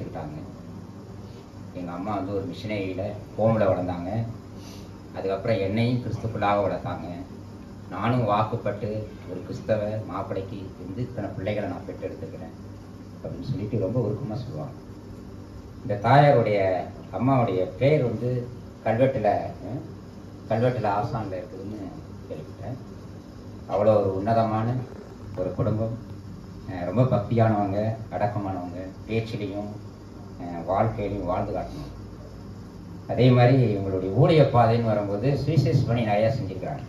எடுத்துக்கிட்டாங்க எங்கள் அம்மா வந்து ஒரு மிஷினரியில் ஹோமில் வளர்ந்தாங்க அதுக்கப்புறம் என்னையும் கிறிஸ்துக்குள்ளாக வளர்த்தாங்க நானும் வாக்குப்பட்டு ஒரு கிறிஸ்தவ மாப்பிள்ளைக்கு இருந்து இத்தனை பிள்ளைகளை நான் பெற்றெடுத்துக்கிறேன் அப்படின்னு சொல்லிட்டு ரொம்ப உருக்கமாக சொல்லுவாங்க இந்த தாயாருடைய அம்மாவுடைய பேர் வந்து கல்வெட்டில் அஹ், கல்வெட்டில் ஆசானில் இருக்குதுன்னு கேள்விப்பட்டேன் அவ்வளோ ஒரு உன்னதமான ஒரு குடும்பம் அஹ், ரொம்ப பக்தியானவங்க அடக்கமானவங்க பேச்சிலையும் அஹ், வாழ்க்கையிலையும் வாழ்ந்து காட்டணும் அதே மாதிரி இவங்களுடைய ஊழிய பாதைன்னு வரும்போது சுவிசேஷ் பணி நிறையா செஞ்சுருக்காங்க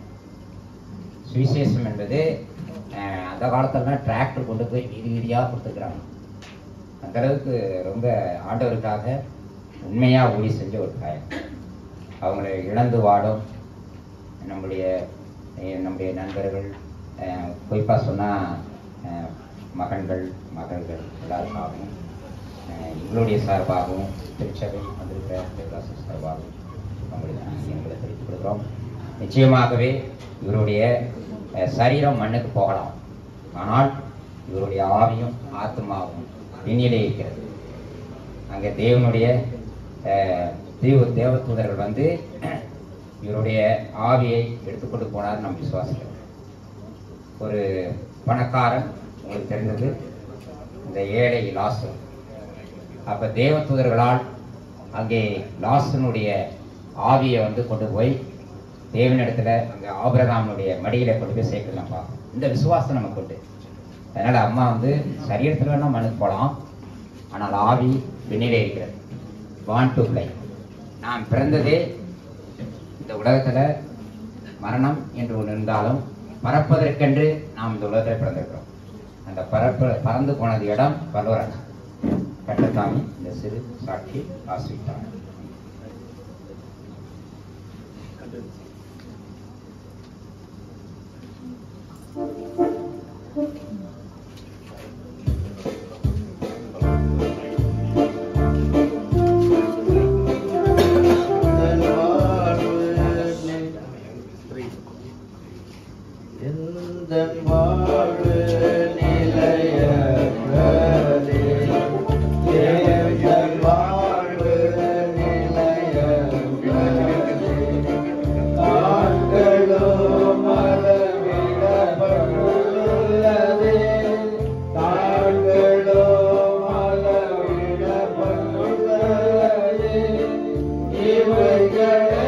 சுவிசேஷம் என்பது அஹ், அந்த காலத்துலலாம் டிராக்டர் கொண்டு போய் வீதி வீதியாக கொடுத்துருக்குறாங்க அந்த அளவுக்கு ரொம்ப ஆண்டவருக்காக உண்மையாக ஊழி செஞ்ச ஒரு தாயம் அவங்களை இழந்து வாடும் நம்முடைய அஹ், நம்முடைய நண்பர்கள் குறிப்பாக சொன்னால் மகன்கள் மகள்கள் எல்லாருக்காகவும் அஹ், எங்களுடைய சார்பாகவும் திருச்சபை வந்திருக்கிற தேவதாசி சார்பாகவும் அவங்களுக்கு நாங்கள் எங்களை தெரிவித்துக் கொடுக்குறோம் நிச்சயமாகவே இவருடைய அஹ், சரீரம் மண்ணுக்கு போகலாம் ஆனால் இவருடைய ஆவியும் ஆத்மாவும் விண்ணிலே இருக்கிறது அங்கே தேவனுடைய அஹ், தேவ தேவதூதர்கள் வந்து இவருடைய ஆவியை எடுத்துக்கொண்டு போனார் நம்ம விசுவாசிக்கிறோம் ஒரு பணக்காரன் உங்களுக்கு தெரிந்தது இந்த ஏழை லாசர் அப்ப தேவதூதர்களால் அங்கே லாசனுடைய ஆவியை வந்து கொண்டு போய் தேவனிடத்துல அங்க ஆபிரகாமனுடைய மடியில கொண்டு போய் சேர்க்கலாம்ப்பா இந்த விசுவாசம் நமக்கு உண்டு அதனால அம்மா வந்து சரீரத்தில் வேணா மனுக்கு போகலாம் ஆனால் ஆவி விண்ணிலே இருக்கிறது வான் டு பிளை நாம் பிறந்ததே இந்த உலகத்துல மரணம் என்று ஒன்று இருந்தாலும் பறப்பதற்கென்று நாம் இந்த உலகத்தில் பிறந்திருக்கிறோம் அந்த பறப்பு பறந்து போனது இடம் பலவரன் கட்டசாமி இந்த சிறு சாட்சி ஆசிரித்தார் எந்தன் வாழ்வு நிலையற்றதே. எந்தன் வாழ்வு நிலையற்றதே. காண்களும் அளவிடப்பட்டுள்ளதே. காண்களும் அளவிடப்பட்டுள்ளதே. இவைகளை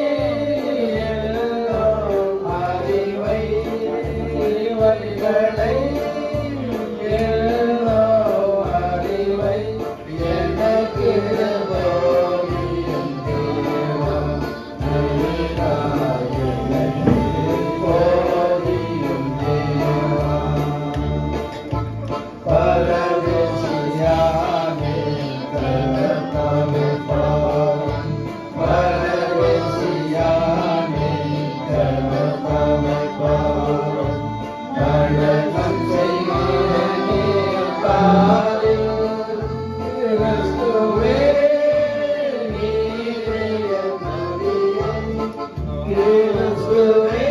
எல்லாம் அறிவை இவைகளை எல்லாம் அறிவை எனக்கு போதியும் தேவா நீராய் எனக்கு போதியும் தேவா பரதேசியானே கலத்தாமே பாவம். பரதேசியானே கலத்தாமே பாவம். வணக்கம் செய்கிறேனே பாரில். கிறிஸ்துவே, நீரே என் மதியன். கிறிஸ்துவே,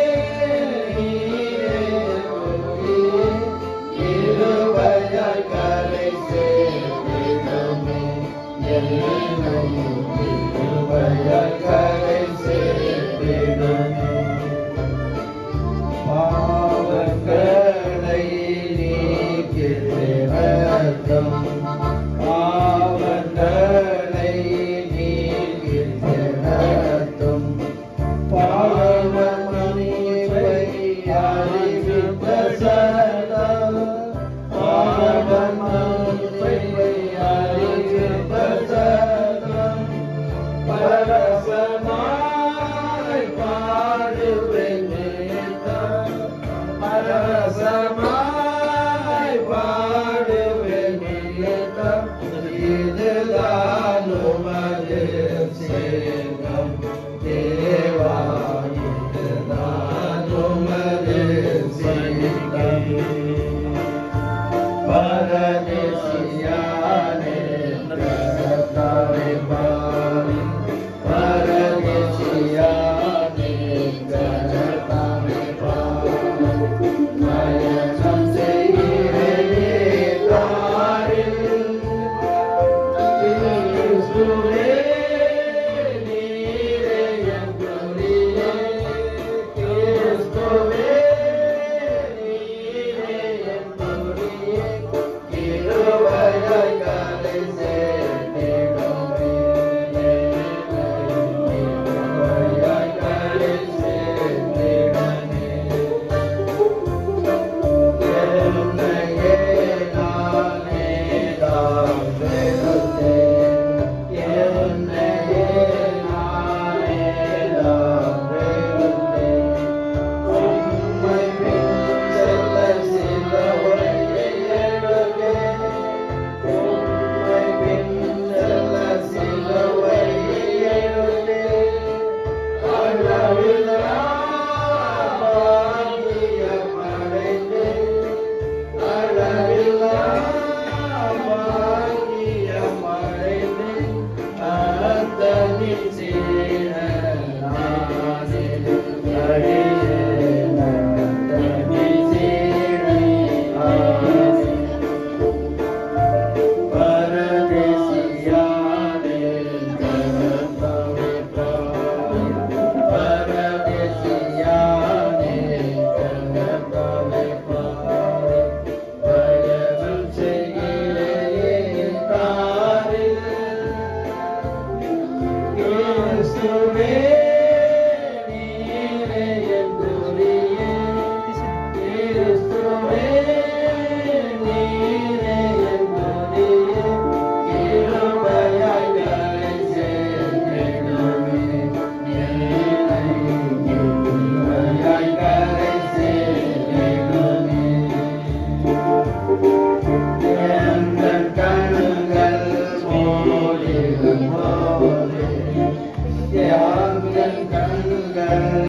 நீரே என் மதியன். இருபதாய் கரை சேர்த்திடுமே என்னும் இருபதாய் கரை சேர்த்திடுமே பாவங்களை நீக்கிறதும் பாவங்களை நீக்கிறதும் பாவமணிவை அறிவித்த சதம் பாவமணிவை அறிவித்த சதம் பரசமாய் பாடுவேன் நேத்தம். பரசமாய் பாடுவேன் நேத்தம். இதுதான் உமது சேகம் தேவா இதுதான் உமது சேகம் பரதேசியானே கரத்தாலே பாரி பரதேசியானே கரத்தாலே பாரி மயக்கம் செய்கிறேனே தாரில் கிறிஸ்துவே நீரே என் துதியே கிறிஸ்துவே நீரே என் துதியே கிருபையாய் கரை சேர்த்திடுமே என்னை கிருபையாய் கரை சேர்த்திடுமே எங்கள் கண்கள் மூடிடும் போது எங்கள் கண்கள்